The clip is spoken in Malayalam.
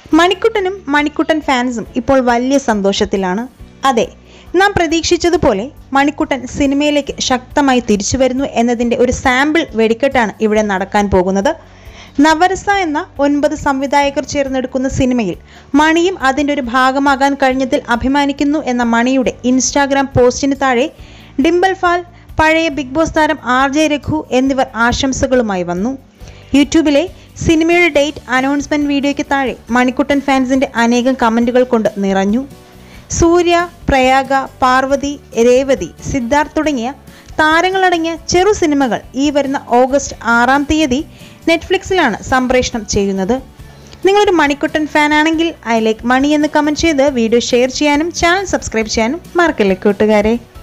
മണിക്കുട്ടനും മണിക്കുട്ടൻ ഫാൻസും ഇപ്പോൾ വലിയ സന്തോഷത്തിലാണ് അതെ നാം പ്രതീക്ഷിച്ചതുപോലെ മണിക്കുട്ടൻ സിനിമയിലേക്ക് ശക്തമായി തിരിച്ചു വരുന്നു എന്നതിൻ്റെ ഒരു സാമ്പിൾ വെടിക്കെട്ടാണ് ഇവിടെ നടക്കാൻ പോകുന്നത് നവരസ എന്ന ഒൻപത് സംവിധായകർ ചേർന്നെടുക്കുന്ന സിനിമയിൽ മണിയും അതിൻ്റെ ഒരു ഭാഗമാകാൻ കഴിഞ്ഞതിൽ അഭിമാനിക്കുന്നു എന്ന മണിയുടെ ഇൻസ്റ്റാഗ്രാം പോസ്റ്റിന് താഴെ ഡിംബൽ ഫാൽ പഴയ ബിഗ് ബോസ് താരം ആർ ജെ രഘു എന്നിവർ ആശംസകളുമായി വന്നു യൂട്യൂബിലെ സിനിമയുടെ ഡേറ്റ് അനൗൺസ്മെന്റ് വീഡിയോയ്ക്ക് താഴെ മണിക്കുട്ടൻ ഫാൻസിന്റെ അനേകം കമന്റുകൾ കൊണ്ട് നിറഞ്ഞു സൂര്യ പ്രയാഗ പാർവതി രേവതി സിദ്ധാർത്ഥ് തുടങ്ങിയ താരങ്ങളടങ്ങിയ ചെറു സിനിമകൾ ഈ വരുന്ന ഓഗസ്റ്റ് ആറാം തീയതി നെറ്റ്ഫ്ലിക്സിലാണ് സംപ്രേഷണം ചെയ്യുന്നത് നിങ്ങളൊരു മണിക്കുട്ടൻ ഫാൻ ആണെങ്കിൽ ഐ ലൈക്ക് മണി എന്ന് കമൻറ്റ് ചെയ്ത് വീഡിയോ ഷെയർ ചെയ്യാനും ചാനൽ സബ്സ്ക്രൈബ് ചെയ്യാനും മറക്കല്ലേ കൂട്ടുകാരെ